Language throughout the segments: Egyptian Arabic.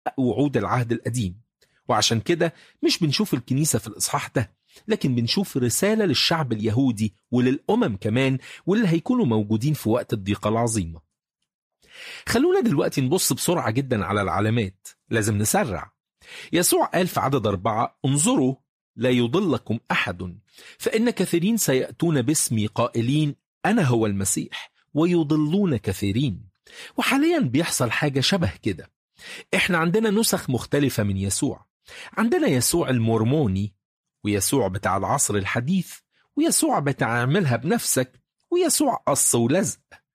وعود العهد القديم وعشان كده مش بنشوف الكنيسة في الإصحاح ده لكن بنشوف رسالة للشعب اليهودي وللأمم كمان واللي هيكونوا موجودين في وقت الضيقة العظيمة خلونا دلوقتي نبص بسرعة جدا على العلامات لازم نسرع يسوع قال في عدد أربعة انظروا لا يضلكم أحد فإن كثيرين سيأتون باسمي قائلين أنا هو المسيح ويضلون كثيرين وحاليا بيحصل حاجة شبه كده احنا عندنا نسخ مختلفة من يسوع عندنا يسوع المورموني ويسوع بتاع العصر الحديث ويسوع بتاع اعملها بنفسك ويسوع قص ولزق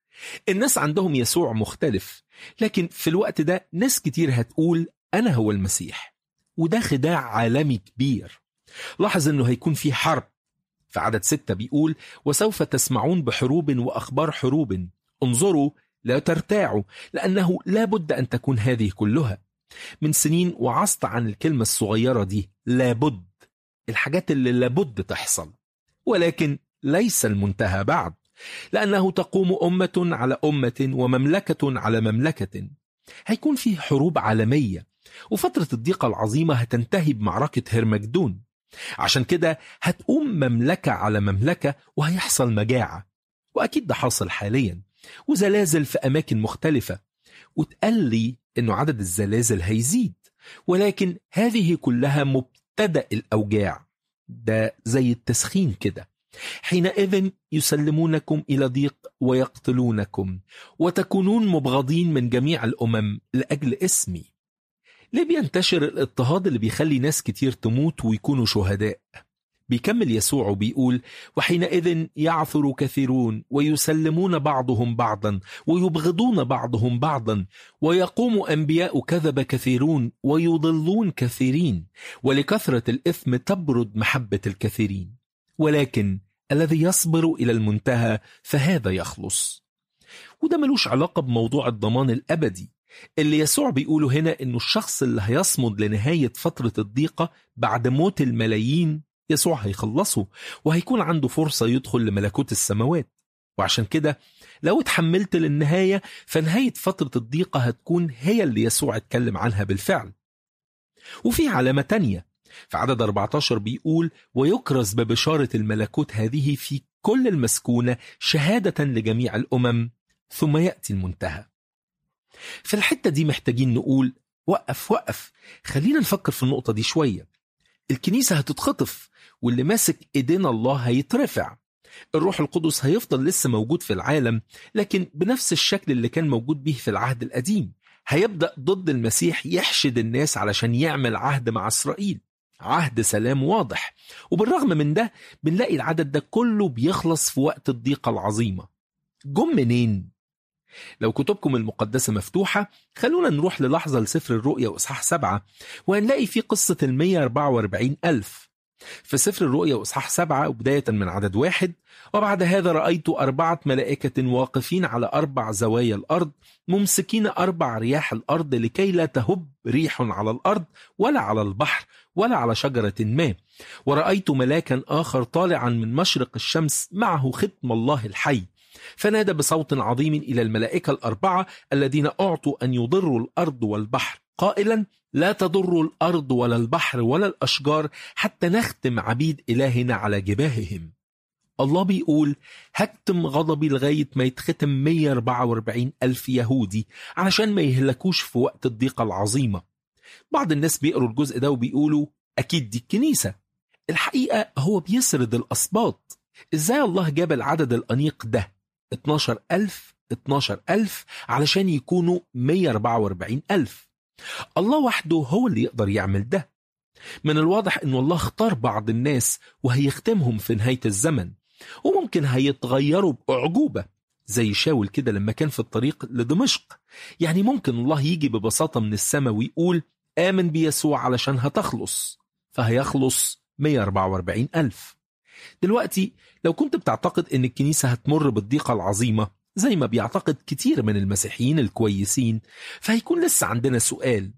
الناس عندهم يسوع مختلف لكن في الوقت ده ناس كتير هتقول أنا هو المسيح وده خداع عالمي كبير لاحظ أنه هيكون في حرب في عدد ستة بيقول وسوف تسمعون بحروب وأخبار حروب انظروا لا ترتاعوا لأنه لا بد أن تكون هذه كلها من سنين وعظت عن الكلمة الصغيرة دي لابد الحاجات اللي لابد تحصل ولكن ليس المنتهى بعد لأنه تقوم أمة على أمة ومملكة على مملكة هيكون في حروب عالمية وفترة الضيقة العظيمة هتنتهي بمعركة هرمجدون عشان كده هتقوم مملكة على مملكة وهيحصل مجاعة وأكيد ده حاصل حاليا وزلازل في أماكن مختلفة وتقال لي أنه عدد الزلازل هيزيد ولكن هذه كلها مبتدأ الأوجاع ده زي التسخين كده حينئذ يسلمونكم إلى ضيق ويقتلونكم وتكونون مبغضين من جميع الأمم لأجل اسمي ليه بينتشر الاضطهاد اللي بيخلي ناس كتير تموت ويكونوا شهداء بيكمل يسوع وبيقول وحينئذ يعثر كثيرون ويسلمون بعضهم بعضا ويبغضون بعضهم بعضا ويقوم أنبياء كذب كثيرون ويضلون كثيرين ولكثرة الإثم تبرد محبة الكثيرين ولكن الذي يصبر إلى المنتهى فهذا يخلص وده ملوش علاقة بموضوع الضمان الأبدي اللي يسوع بيقوله هنا إنه الشخص اللي هيصمد لنهاية فترة الضيقة بعد موت الملايين يسوع هيخلصه وهيكون عنده فرصة يدخل لملكوت السماوات وعشان كده لو اتحملت للنهاية فنهاية فترة الضيقة هتكون هي اللي يسوع اتكلم عنها بالفعل وفي علامة تانية في عدد 14 بيقول ويكرز ببشارة الملكوت هذه في كل المسكونة شهادة لجميع الأمم ثم يأتي المنتهى في الحتة دي محتاجين نقول وقف وقف خلينا نفكر في النقطة دي شوية الكنيسة هتتخطف واللي ماسك ايدينا الله هيترفع الروح القدس هيفضل لسه موجود في العالم لكن بنفس الشكل اللي كان موجود به في العهد القديم هيبدأ ضد المسيح يحشد الناس علشان يعمل عهد مع إسرائيل عهد سلام واضح وبالرغم من ده بنلاقي العدد ده كله بيخلص في وقت الضيقة العظيمة جم منين؟ لو كتبكم المقدسة مفتوحة خلونا نروح للحظة لسفر الرؤيا وإصحاح سبعة وهنلاقي في قصة ال 144 ألف في سفر الرؤيا وإصحاح سبعة وبداية من عدد واحد وبعد هذا رأيت أربعة ملائكة واقفين على أربع زوايا الأرض ممسكين أربع رياح الأرض لكي لا تهب ريح على الأرض ولا على البحر ولا على شجرة ما ورأيت ملاكا آخر طالعا من مشرق الشمس معه ختم الله الحي فنادى بصوت عظيم إلى الملائكة الأربعة الذين أعطوا أن يضروا الأرض والبحر قائلا لا تضر الأرض ولا البحر ولا الأشجار حتى نختم عبيد إلهنا على جباههم الله بيقول هكتم غضبي لغاية ما يتختم 144 ألف يهودي علشان ما يهلكوش في وقت الضيقة العظيمة بعض الناس بيقروا الجزء ده وبيقولوا أكيد دي الكنيسة الحقيقة هو بيسرد الأسباط إزاي الله جاب العدد الأنيق ده 12 ألف 12 ألف علشان يكونوا 144 ألف الله وحده هو اللي يقدر يعمل ده من الواضح أن الله اختار بعض الناس وهيختمهم في نهاية الزمن وممكن هيتغيروا بأعجوبة زي شاول كده لما كان في الطريق لدمشق يعني ممكن الله يجي ببساطة من السماء ويقول آمن بيسوع علشان هتخلص فهيخلص 144 ألف دلوقتي لو كنت بتعتقد ان الكنيسة هتمر بالضيقة العظيمة زي ما بيعتقد كتير من المسيحيين الكويسين فهيكون لسه عندنا سؤال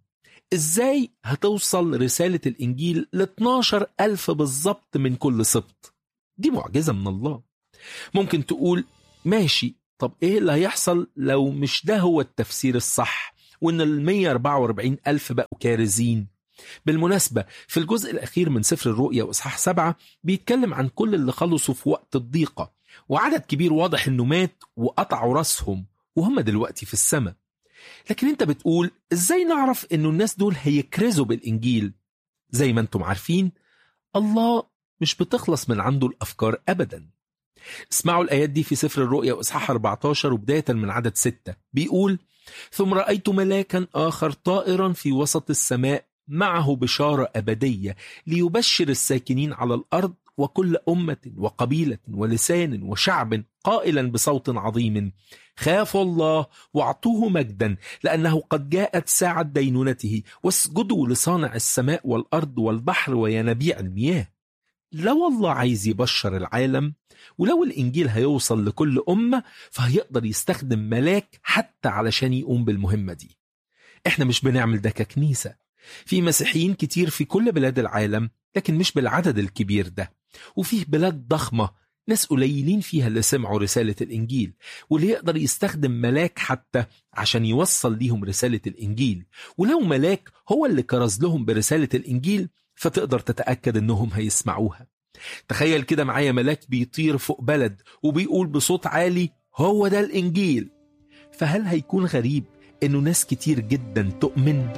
ازاي هتوصل رسالة الانجيل ل 12 ألف بالظبط من كل سبط دي معجزة من الله ممكن تقول ماشي طب ايه اللي هيحصل لو مش ده هو التفسير الصح وإن ال 144 ألف بقوا كارزين بالمناسبة في الجزء الأخير من سفر الرؤيا وإصحاح سبعة بيتكلم عن كل اللي خلصوا في وقت الضيقة وعدد كبير واضح إنه مات وقطعوا راسهم وهم دلوقتي في السماء لكن انت بتقول ازاي نعرف انه الناس دول هيكرزوا بالانجيل زي ما انتم عارفين الله مش بتخلص من عنده الافكار ابدا اسمعوا الايات دي في سفر الرؤيا واصحاح 14 وبدايه من عدد 6 بيقول ثم رايت ملاكا اخر طائرا في وسط السماء معه بشاره ابديه ليبشر الساكنين على الارض وكل امه وقبيله ولسان وشعب قائلا بصوت عظيم خافوا الله واعطوه مجدا لانه قد جاءت ساعه دينونته واسجدوا لصانع السماء والارض والبحر وينابيع المياه لو الله عايز يبشر العالم ولو الانجيل هيوصل لكل امه فهيقدر يستخدم ملاك حتى علشان يقوم بالمهمه دي احنا مش بنعمل ده ككنيسه في مسيحيين كتير في كل بلاد العالم لكن مش بالعدد الكبير ده وفيه بلاد ضخمه ناس قليلين فيها اللي سمعوا رسالة الإنجيل واللي يقدر يستخدم ملاك حتى عشان يوصل ليهم رسالة الإنجيل ولو ملاك هو اللي كرز لهم برسالة الإنجيل فتقدر تتأكد إنهم هيسمعوها تخيل كده معايا ملاك بيطير فوق بلد وبيقول بصوت عالي هو ده الإنجيل فهل هيكون غريب إنه ناس كتير جدا تؤمن؟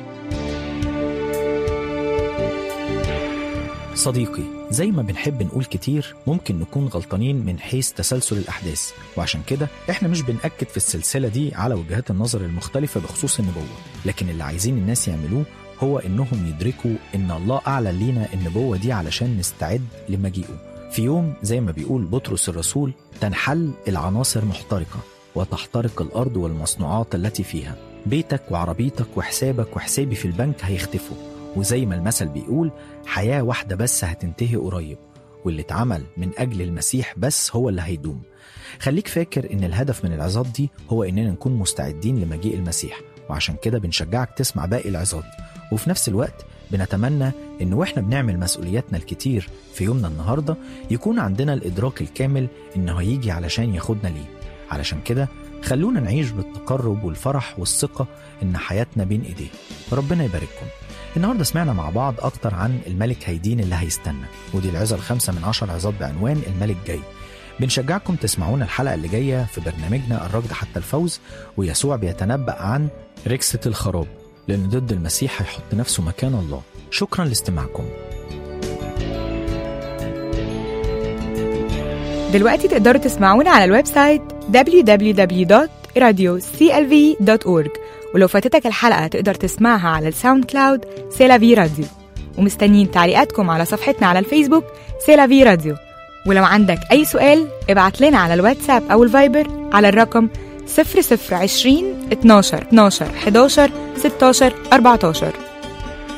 صديقي زي ما بنحب نقول كتير ممكن نكون غلطانين من حيث تسلسل الأحداث وعشان كده احنا مش بنأكد في السلسلة دي على وجهات النظر المختلفة بخصوص النبوة لكن اللي عايزين الناس يعملوه هو انهم يدركوا ان الله اعلن لينا النبوة دي علشان نستعد لمجيئه في يوم زي ما بيقول بطرس الرسول تنحل العناصر محترقة وتحترق الأرض والمصنوعات التي فيها بيتك وعربيتك وحسابك وحسابي في البنك هيختفوا وزي ما المثل بيقول حياة واحدة بس هتنتهي قريب واللي اتعمل من أجل المسيح بس هو اللي هيدوم خليك فاكر إن الهدف من العظات دي هو إننا نكون مستعدين لمجيء المسيح وعشان كده بنشجعك تسمع باقي العظات وفي نفس الوقت بنتمنى إن وإحنا بنعمل مسؤولياتنا الكتير في يومنا النهاردة يكون عندنا الإدراك الكامل إنه هيجي علشان ياخدنا ليه علشان كده خلونا نعيش بالتقرب والفرح والثقة إن حياتنا بين إيديه ربنا يبارككم النهارده سمعنا مع بعض أكتر عن الملك هيدين اللي هيستنى ودي العظة الخامسة من عشر عظات بعنوان الملك جاي بنشجعكم تسمعونا الحلقة اللي جاية في برنامجنا الركض حتى الفوز ويسوع بيتنبأ عن ركسة الخراب لأن ضد المسيح هيحط نفسه مكان الله شكرا لاستماعكم دلوقتي تقدروا تسمعونا على الويب سايت www.radioclv.org ولو فاتتك الحلقة تقدر تسمعها على الساوند كلاود سيلافي راديو ومستنيين تعليقاتكم على صفحتنا على الفيسبوك سيلافي راديو ولو عندك أي سؤال ابعت لنا على الواتساب أو الفايبر على الرقم 0020 12 12 11 16 14